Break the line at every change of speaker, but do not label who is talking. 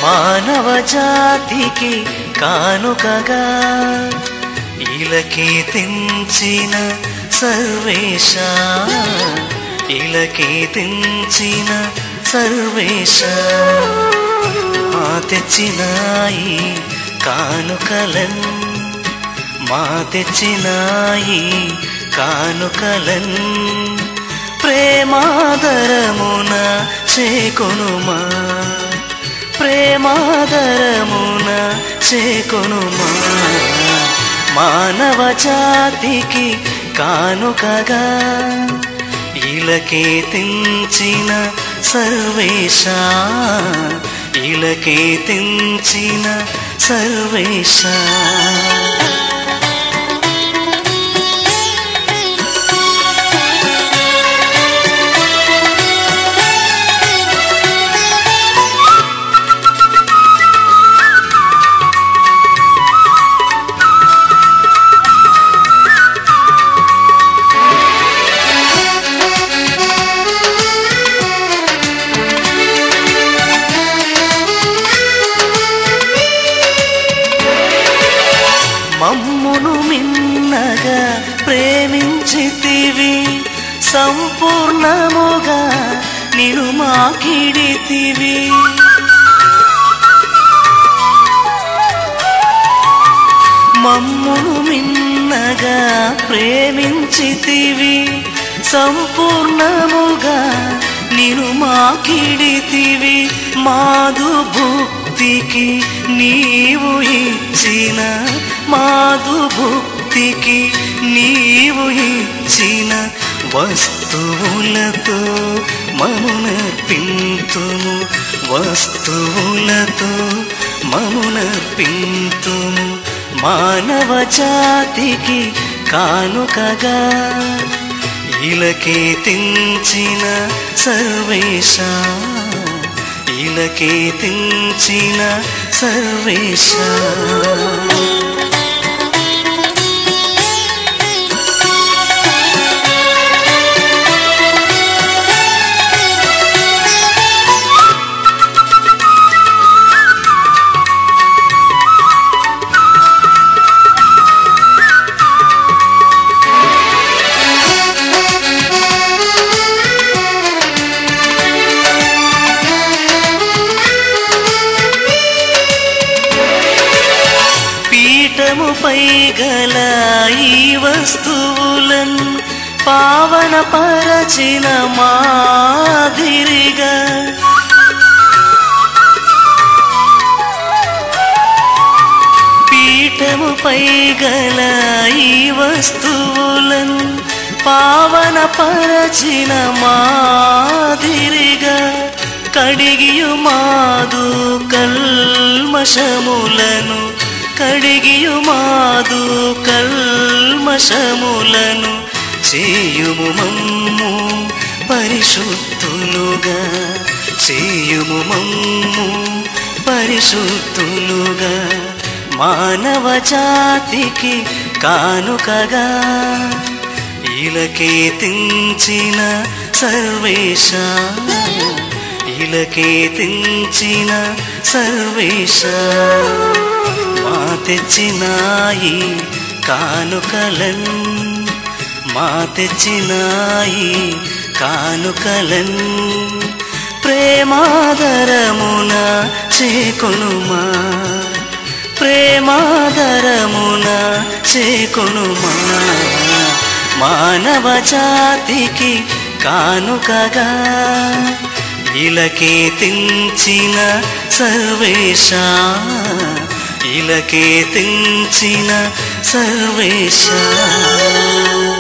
మానవ జాతికి కానుకగా ఇలకి తెంచిన సర్వేశ ఇలకి తెంచిన సర్వేశ మా తెచ్చినాయి కానుకలన్ మా తెచ్చినాయి కానుకలన్ ప్రేమాదరమున చేకొనుమా ప్రేమాదరమున చేకొనుమా మానవ జాతికి కానుకగా ఇలకే తెంచిన సర్వేశ ఇలకే తెంచిన సర్వేశ మమ్మును మిన్నగా ప్రేమించితివి సంపూర్ణముగా నిను మాకిడితివి మమ్మును మిన్నగా ప్రేమించితివి సంపూర్ణముగా నిను మాకిడితివి మాధు భుక్తికి నీవు ఇచ్చిన మాధు భుక్తికి నీవు ఇచ్చిన వస్తువులతో మమునర్పింతుము వస్తువులతో మమునర్పింతుము మానవ జాతికి కానుకగా ఇలకే తెంచిన సర్వేశ ఇలకే తెంచిన సర్వేశ పీఠముపై గల ఈ వస్తువులన్ పావన పరచిన మాదిరిగా పీఠముపై గల ఈ వస్తువులన్ పావన పరచిన మాదిరిగా కడిగియు మాదు కల్మషములను కడిగియు మాదు కల్మషములను చేయుము మమ్ము పరిశుద్ధులుగా చేయుము మమ్ము పరిశుద్ధులుగా మానవ జాతికి కానుకగా ఇలకే తెంచిన సర్వేశ ఇలకే తెంచిన సర్వేశ మా తెచ్చినాయి కానుకలన్ మా తెచ్చినాయి కానుకలన్ ప్రేమాదరమున చేకొనుమా ప్రేమాదరమున చేకొనుమా మానవ జాతికి కానుకగా ఇలకే తెంచిన సర్వేశ ఇలకే తెంచిన సర్వేశ